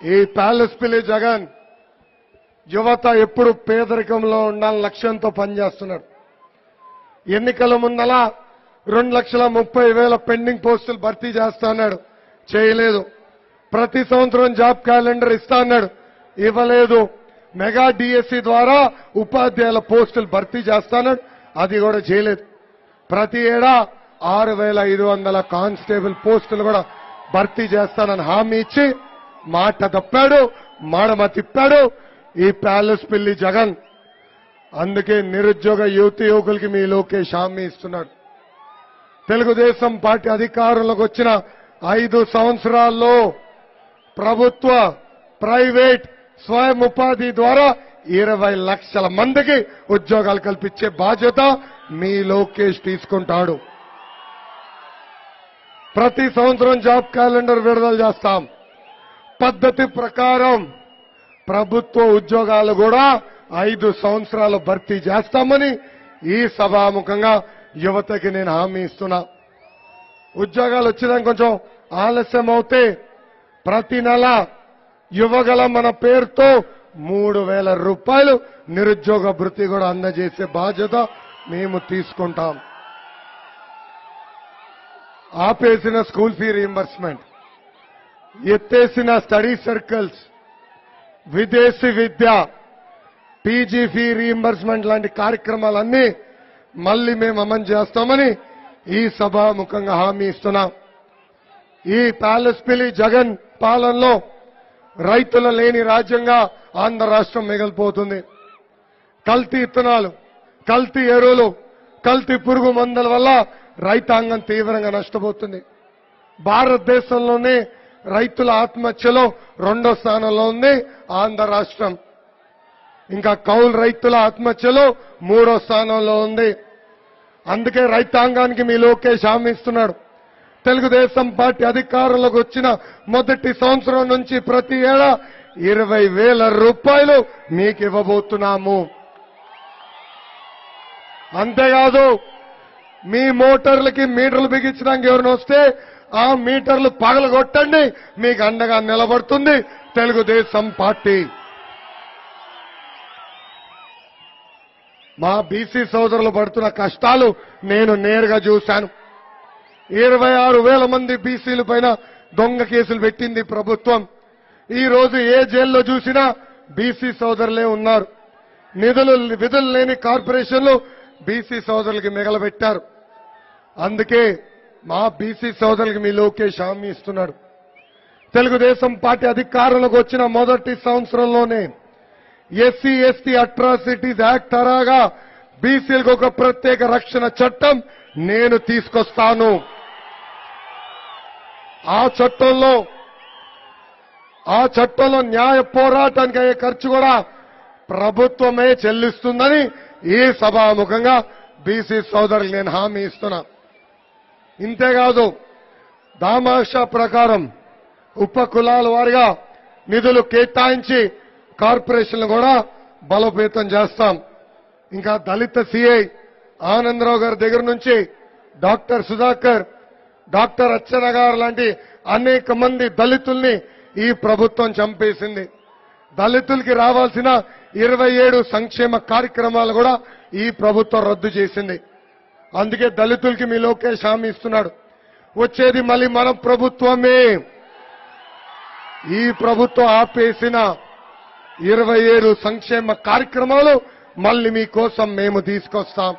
ఈ ప్యాలెస్ పిల్లి జగన్ యువత ఎప్పుడు పేదరికంలో ఉండాలని లక్ష్యంతో పనిచేస్తున్నాడు ఎన్నికల ముందల రెండు లక్షల ముప్పై వేల పెండింగ్ పోస్టులు భర్తీ చేస్తా అన్నాడు చేయలేదు ప్రతి సంవత్సరం జాబ్ క్యాలెండర్ ఇస్తా అన్నాడు ఇవ్వలేదు మెగా డిఎస్సి ద్వారా ఉపాధ్యాయుల పోస్టులు భర్తీ చేస్తాన్నాడు అది కూడా చేయలేదు ప్రతి ఏడా ఆరు వేల ఐదు వందల కానిస్టేబుల్ పోస్టులు కూడా భర్తీ చేస్తానని హామీ ఇచ్చి మాట తప్పాడు మాడమ తిప్పాడు ఈ ప్యాలెస్ పిల్లి జగన్ అందుకే నిరుద్యోగ యువతి యువకులకి మీ లోకేష్ హామీ ఇస్తున్నాడు తెలుగుదేశం పార్టీ అధికారంలోకి వచ్చిన ఐదు సంవత్సరాల్లో ప్రభుత్వ ప్రైవేట్ స్వయం ఉపాధి ద్వారా ఇరవై లక్షల మందికి ఉద్యోగాలు కల్పించే బాధ్యత మీ లోకేష్ తీసుకుంటాడు ప్రతి సంవత్సరం జాబ్ క్యాలెండర్ విడుదల చేస్తాం పద్ధతి ప్రకారం ప్రభుత్వ ఉద్యోగాలు కూడా ఐదు సంవత్సరాలు భర్తీ చేస్తామని ఈ సభాముఖంగా యువతకి నేను హామీ ఇస్తున్నా ఉద్యోగాలు వచ్చేదానికి కొంచెం ఆలస్యం అవుతే ప్రతి నెల యువగల మన పేరుతో మూడు వేల రూపాయలు నిరుద్యోగ భృతి కూడా అందజేసే బాధ్యత మేము తీసుకుంటాం ఆపేసిన స్కూల్ ఫీ రీంబర్స్మెంట్ ఎత్తేసిన స్టడీ సర్కిల్స్ విదేశీ విద్య పీజీ ఫీ రీంబర్స్మెంట్ లాంటి కార్యక్రమాలన్నీ మళ్ళీ మేము అమలు చేస్తామని ఈ సభాముఖంగా హామీ ఇస్తున్నాం ఈ ప్యాలెస్ పిలి జగన్ పాలనలో రైతుల లేని రాజ్యంగా ఆంధ్ర రాష్ట్రం మిగిలిపోతుంది కల్తీ ఇత్తనాలు కల్తీ ఎరువులు కల్తీ పురుగు మందుల వల్ల రైతాంగం తీవ్రంగా నష్టపోతుంది భారతదేశంలోనే రైతుల ఆత్మహత్యలో రెండో స్థానంలో ఉంది ఆంధ్ర రాష్ట్రం ఇంకా కౌలు రైతుల ఆత్మహత్యలో మూడో స్థానంలో ఉంది అందుకే రైతాంగానికి మీ లోకేష్ హామీ ఇస్తున్నాడు తెలుగుదేశం పార్టీ అధికారంలోకి వచ్చిన మొదటి సంవత్సరం నుంచి ప్రతి ఏడా ఇరవై వేల రూపాయలు మీకు ఇవ్వబోతున్నాము అంతేకాదు మీ మోటార్లకి మీటర్లు బిగించడానికి ఎవరిని వస్తే ఆ మీటర్లు పగలగొట్టండి మీకు అండగా నిలబడుతుంది తెలుగుదేశం పార్టీ మా బీసీ సోదరులు పడుతున్న కష్టాలు నేను నేరుగా చూశాను ఇరవై ఆరు వేల మంది బీసీల పైన దొంగ కేసులు పెట్టింది ప్రభుత్వం ఈ రోజు ఏ జైల్లో చూసినా బీసీ సోదరులే ఉన్నారు నిధులు విధులు లేని కార్పొరేషన్లు బీసీ సోదరులకి మిగలబెట్టారు అందుకే మా బీసీ సోదరులకి మీ లోకేష్ హామీ ఇస్తున్నాడు తెలుగుదేశం పార్టీ అధికారంలోకి వచ్చిన మొదటి సంవత్సరంలోనే ఎస్సీ ఎస్టీ అట్రాసిటీస్ యాక్ట్ తరాగా బీసీలకు ఒక ప్రత్యేక రక్షణ చట్టం నేను తీసుకొస్తాను ఆ చట్టంలో ఆ చట్టంలో న్యాయ పోరాటానికి అయ్యే ఖర్చు కూడా ప్రభుత్వమే చెల్లిస్తుందని ఈ సభాముఖంగా బీసీ సోదరులు నేను హామీ ఇస్తున్నా ఇంతేకాదు దామాషా ప్రకారం ఉప కులాల వారిగా నిధులు కేటాయించి కార్పొరేషన్లు కూడా బలోపేతం చేస్తాం ఇంకా దళిత సిఐ ఆనందరావు గారి దగ్గర నుంచి డాక్టర్ సుధాకర్ డాక్టర్ అచ్చన గారు లాంటి అనేక మంది దళితుల్ని ఈ ప్రభుత్వం చంపేసింది దళితులకి రావాల్సిన ఇరవై ఏడు సంక్షేమ కార్యక్రమాలు కూడా ఈ ప్రభుత్వం రద్దు చేసింది అందుకే దళితులకి మీ లోకేష్ హామీ ఇస్తున్నాడు వచ్చేది మళ్ళీ మన ప్రభుత్వమే ఈ ప్రభుత్వం ఆపేసిన ఇరవై ఏడు సంక్షేమ కార్యక్రమాలు మళ్ళీ మీకోసం మేము తీసుకొస్తాం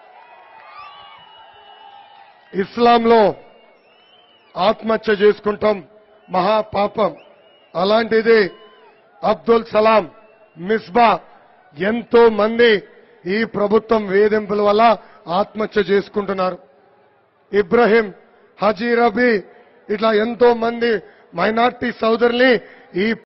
ఇస్లాంలో ఆత్మహత్య చేసుకుంటాం మహాపాపం అలాంటిది అబ్దుల్ సలాం మిస్బా ఎంతో మంది ఈ ప్రభుత్వం వేధింపుల వల్ల ఆత్మహత్య చేసుకుంటున్నారు ఇబ్రహీం హజీ రబీ ఇట్లా ఎంతో మంది మైనార్టీ సోదరుల్ని ఈ